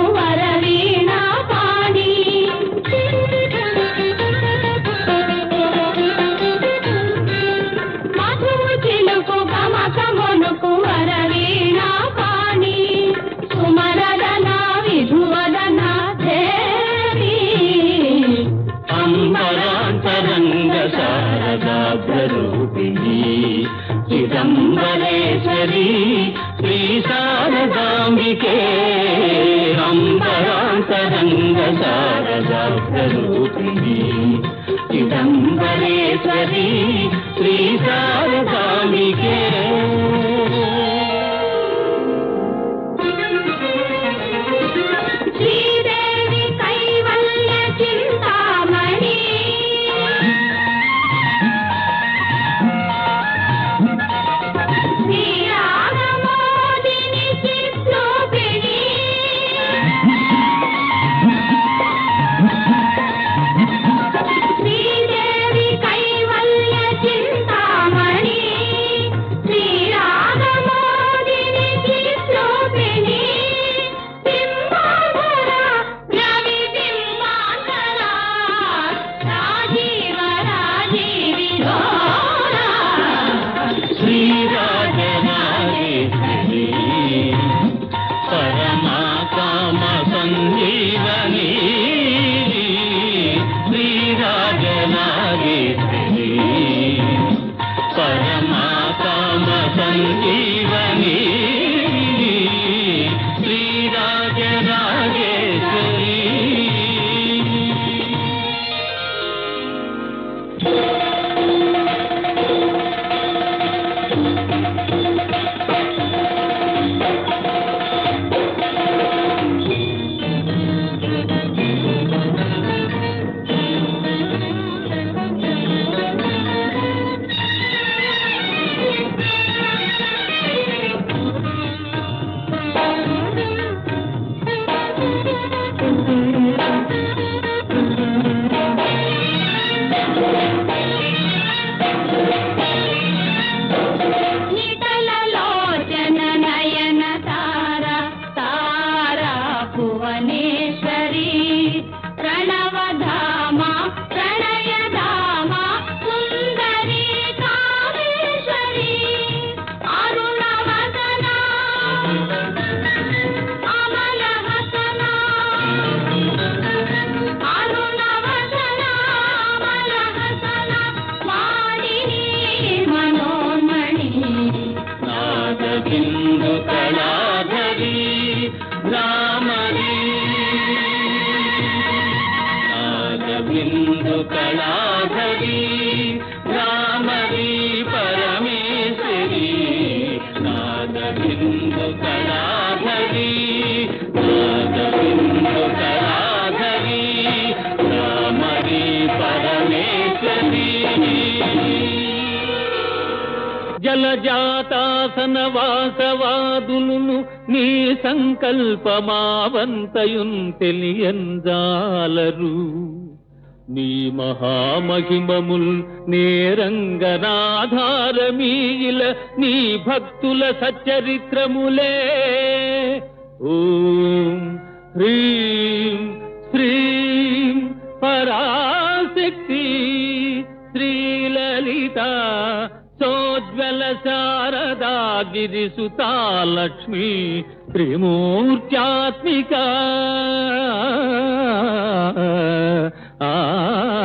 కువర వీణా పాణి మధువు చిలుకు గమకమును కువర వీణా పాణి సుమరదన విధువదన దేవి అంబరాంతరంగ శారదాభ్రూపిణి చిదంబరేశ్వరి శ్రీ శారదాంబికే అంబరాంతరంగ శారదాభ్రూపిణి చిదంబరేశ్వరి శ్రీ శారదాంబికే శ్రీదేవి కైవల్య చింతామణి శ్రీరాగమోదిని చిత్రూపిణి శ్రీదేవి కైవల్య చింతామణి శ్రీరాగమోదిని చిత్రూపిణి సింహాధర రవి బింబాంతర రాజీవ రాజీవి శ్రీరాజరాజేశ్వరి పరమాకామ సంజీవని శ్రీరాజరాజేశ్వరి పరమాకామ సంజీవని శ్రీరాజరాజేశ్వరి నిటలలోచన నయన తార తారా భువనేశ్వరి ప్రణవధామ ప్రణయధామ సుందరి కామేశ్వరి అరుణవదన అమలహసన అరుణవదన అమలహసన వాణిని మనోన్మణి నాదబిందు కళాధరి భ్రామరి నాదబిందు కళాధరి భ్రామరి పరమేశ్వరి నాదబిందు కళాధరి నాదబిందు కళాధరి భ్రామరి పరమేశ్వరి జలజాతాసన వాసవాదులను నీ సంకల్పమావంతయున్ తెలియంజాలరు నీ మహామహిమముల్ నేరంగనాధారమీల నీ భక్తుల సచ్చరిత్రములే ఓం హ్రీం శ్రీం పరాశక్తి శ్రీలలిత సోజ్వల శారదా గిరిసుతా లక్ష్మీ త్రిమూర్త్యాత్మిక ఆ